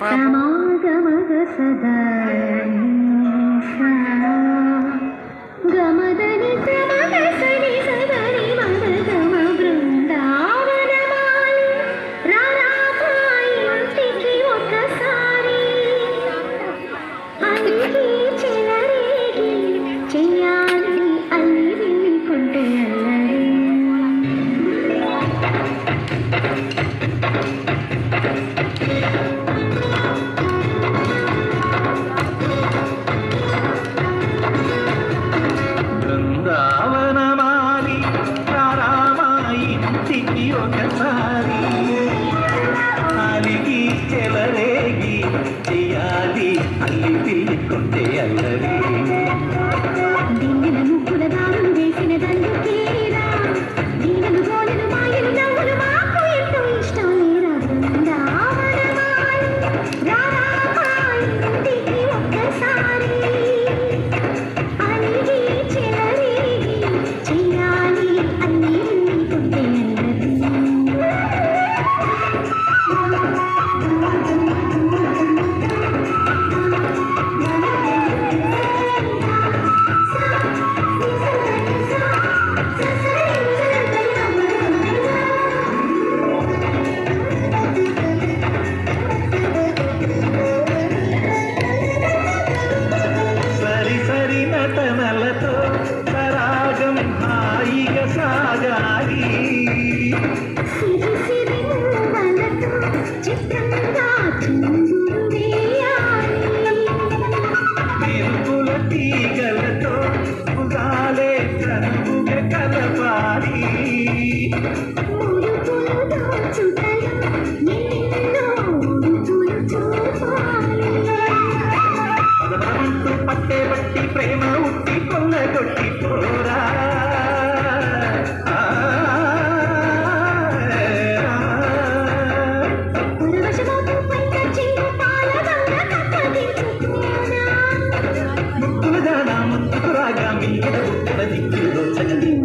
సమాగమగ సదా గమదని సమగ సరి సగరి మగ గమ బృందావనమాలి రారాపాయి ఇంటికి ఒకసారి అలిగి చెలరేగి చెయ్యాలి అల్లి కొంటే అల్లరి బృందావనమాలి రారామాయి ఇంటికి ఒకసారి అలిగి చెలరేగి చెయ్యాలి అల్లి పిల్లి కొంటే అల్లరి దిండిన ముగ్గుల దారులు వేసిన దండుకేరా దీనలు గోలలు మాయలు నవ్వులు మాకు ఎంతో ఇష్టం లేరా బృందావనమాలి రారాపాయి ఇంటికి ఒక్కసారి అలిగి చెలరేగి చెయ్యాలి అన్నీ కొంటే సరి సరి నటనలతో సరాగం హాయిగా సాగాలి సిరి సిరి మువ్వలతో చిత్రంగా చిందులు వేయాలి మెరుపుల తీగలతో ఉగాలే కనుగా కలపాలి ముడుపులు దోచుటలు ఎన్నెన్నో ఉడుపులు చూపాలి పదమంటూ పట్టే బట్టి ప్రేమ ఉట్టి కొల్లగొట్టి పోరా ఆ, పరవశమోపు పైన చిన్న పాల గంగ కప్పగించుకోనా ముక్కుల దానా ముత్తుకు రాగా మింగిన బుక్కల దిక్కులో చదివి